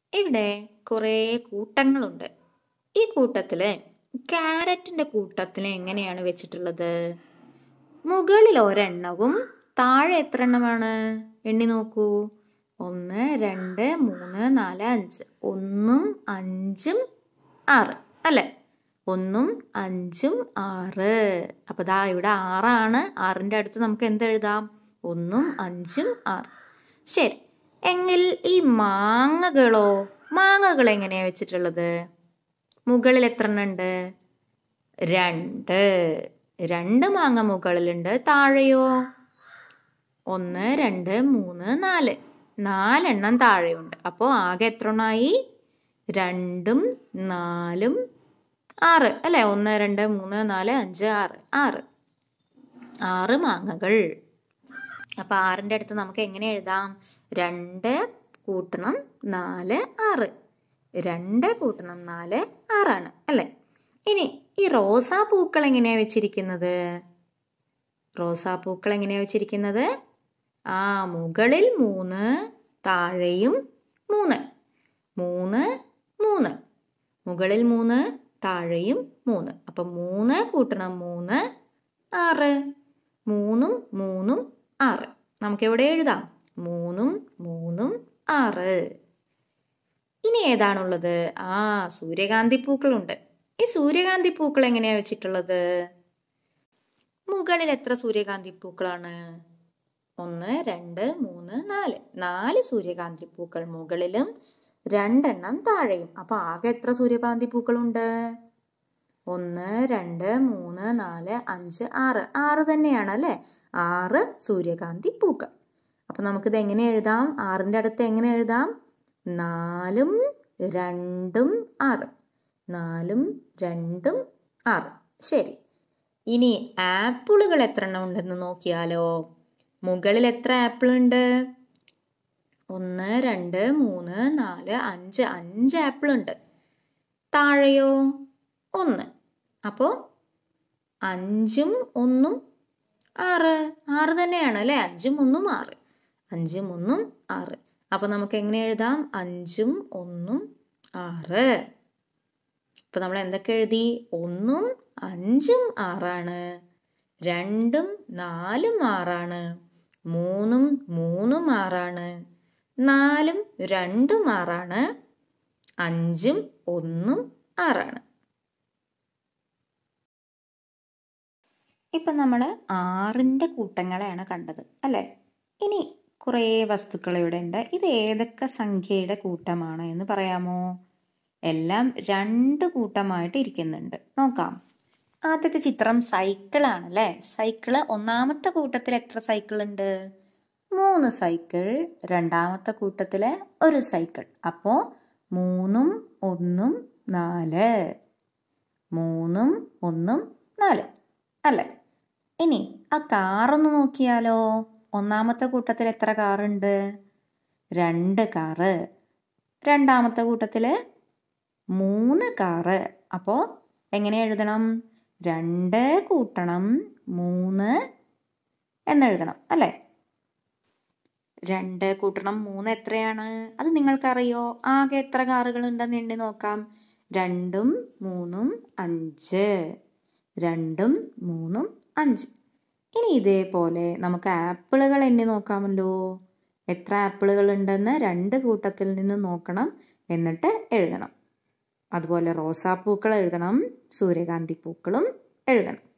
ഇവിടെ കുറേ കൂട്ടങ്ങളുണ്ട് ഈ കൂട്ടത്തില് ക്യാരറ്റിന്റെ കൂട്ടത്തിൽ എങ്ങനെയാണ് വെച്ചിട്ടുള്ളത് മുകളിൽ ഒരെണ്ണവും താഴെ എത്ര എണ്ണമാണ് എണ്ണി നോക്കൂ ഒന്ന് രണ്ട് മൂന്ന് നാല് അഞ്ച് ഒന്നും അഞ്ചും ആറ് അല്ലേ ഒന്നും അഞ്ചും ആറ് അപ്പൊ ദാ ഇവിടെ ആറാണ് ആറിന്റെ അടുത്ത് നമുക്ക് എന്ത് എഴുതാം ഒന്നും അഞ്ചും ആറ് ശരി എങ്കിൽ ഈ മാങ്ങകളോ മാങ്ങകൾ എങ്ങനെയാ വെച്ചിട്ടുള്ളത് മുകളിൽ എത്ര എണ്ണം ഉണ്ട് രണ്ട് രണ്ട് മാങ്ങ മുകളിലുണ്ട് താഴെയോ ഒന്ന് രണ്ട് മൂന്ന് നാല് നാലെണ്ണം താഴെയുണ്ട് അപ്പോൾ ആകെ എത്ര എണ്ണമായി രണ്ടും നാലും ആറ് അല്ലേ ഒന്ന് രണ്ട് മൂന്ന് നാല് അഞ്ച് ആറ് ആറ് ആറ് മാങ്ങകൾ അപ്പൊ ആറിന്റെ അടുത്ത് നമുക്ക് എങ്ങനെ എഴുതാം രണ്ട് കൂട്ടണം നാല് ആറ് രണ്ട് കൂട്ടണം നാല് ആറാണ് അല്ലേ ഇനി ഈ റോസാ പൂക്കൾ എങ്ങനെയാ വെച്ചിരിക്കുന്നത് റോസാ പൂക്കൾ എങ്ങനെയാ വെച്ചിരിക്കുന്നത് ആ മുകളിൽ മൂന്ന് താഴെയും മൂന്ന് മൂന്ന് മൂന്ന് മുകളിൽ മൂന്ന് താഴെയും മൂന്ന് അപ്പം മൂന്ന് കൂട്ടണം മൂന്ന് ആറ് മൂന്നും മൂന്നും ആറ് നമുക്ക് എവിടെ എഴുതാം മൂന്നും മൂന്നും ആറ് ഇനി ഏതാണുള്ളത് ആ സൂര്യകാന്തി പൂക്കളുണ്ട് ഈ സൂര്യകാന്തി പൂക്കൾ എങ്ങനെയാ വെച്ചിട്ടുള്ളത് മുകളിൽ എത്ര സൂര്യകാന്തി പൂക്കളാണ് ഒന്ന് രണ്ട് മൂന്ന് നാല് നാല് സൂര്യകാന്തി പൂക്കൾ മുകളിലും രണ്ടെണ്ണം താഴെയും അപ്പൊ ആകെ എത്ര സൂര്യകാന്തി പൂക്കളുണ്ട് ഒന്ന് രണ്ട് മൂന്ന് നാല് അഞ്ച് ആറ് ആറ് തന്നെയാണ് അല്ലെ ആറ് സൂര്യകാന്തി പൂക്കൾ അപ്പൊ നമുക്കിത് എങ്ങനെ എഴുതാം ആറിന്റെ അടുത്ത് എങ്ങനെ എഴുതാം നാലും രണ്ടും ആറ് നാലും രണ്ടും ആറ് ശരി ഇനി ആപ്പിളുകൾ എത്ര എണ്ണം ഉണ്ടെന്ന് നോക്കിയാലോ മുകളിൽ എത്ര ആപ്പിൾ ഉണ്ട് ഒന്ന് രണ്ട് മൂന്ന് നാല് അഞ്ച് അഞ്ച് ആപ്പിൾ ഉണ്ട് താഴെയോ ഒന്ന് അപ്പോൾ അഞ്ചും ഒന്നും ആറ് ആറ് തന്നെയാണ് അല്ലേ അഞ്ചും ഒന്നും ആറ് അഞ്ചും ഒന്നും ആറ് അപ്പൊ നമുക്ക് എങ്ങനെ എഴുതാം അഞ്ചും ഒന്നും ആറ് അപ്പൊ നമ്മൾ എന്തൊക്കെ എഴുതി ഒന്നും അഞ്ചും ആറാണ് രണ്ടും നാലും ആറാണ് മൂന്നും മൂന്നും ആറാണ് നാലും രണ്ടും ആറാണ് അഞ്ചും ഒന്നും ആറാണ് ഇപ്പം നമ്മൾ ആറിൻ്റെ കൂട്ടങ്ങളെയാണ് കണ്ടത് അല്ലേ ഇനി കുറേ വസ്തുക്കൾ ഇവിടെ ഉണ്ട് ഇത് ഏതൊക്കെ സംഖ്യയുടെ കൂട്ടമാണ് എന്ന് പറയാമോ എല്ലാം രണ്ട് കൂട്ടമായിട്ട് ഇരിക്കുന്നുണ്ട് നോക്കാം ആദ്യത്തെ ചിത്രം സൈക്കിളാണ് അല്ലേ സൈക്കിള് ഒന്നാമത്തെ കൂട്ടത്തിൽ എത്ര സൈക്കിൾ ഉണ്ട് മൂന്ന് സൈക്കിൾ രണ്ടാമത്തെ കൂട്ടത്തിൽ ഒരു സൈക്കിൾ അപ്പോൾ മൂന്നും ഒന്നും നാല് മൂന്നും ഒന്നും നാല് അല്ലേ ഇനി ആ കാറൊന്ന് നോക്കിയാലോ ഒന്നാമത്തെ കൂട്ടത്തിൽ എത്ര കാറുണ്ട് രണ്ട് കാറ് രണ്ടാമത്തെ കൂട്ടത്തിൽ മൂന്ന് കാറ് അപ്പോൾ എങ്ങനെ എഴുതണം രണ്ട് കൂട്ടണം മൂന്ന് എന്നെഴുതണം അല്ലേ രണ്ട് കൂട്ടണം മൂന്ന് എത്രയാണ് അത് നിങ്ങൾക്കറിയോ ആകെ എത്ര കാറുകൾ ഉണ്ടെന്ന് എണ്ണി നോക്കാം രണ്ടും മൂന്നും അഞ്ച് രണ്ടും മൂന്നും അഞ്ച് ഇനി ഇതേപോലെ നമുക്ക് ആപ്പിളുകൾ എണ്ണി നോക്കാമല്ലോ എത്ര ആപ്പിളുകൾ ഉണ്ടെന്ന് രണ്ട് കൂട്ടത്തിൽ നിന്ന് നോക്കണം എന്നിട്ട് എഴുതണം അതുപോലെ റോസാപ്പൂക്കൾ എഴുതണം സൂര്യകാന്തി പൂക്കളും എഴുതണം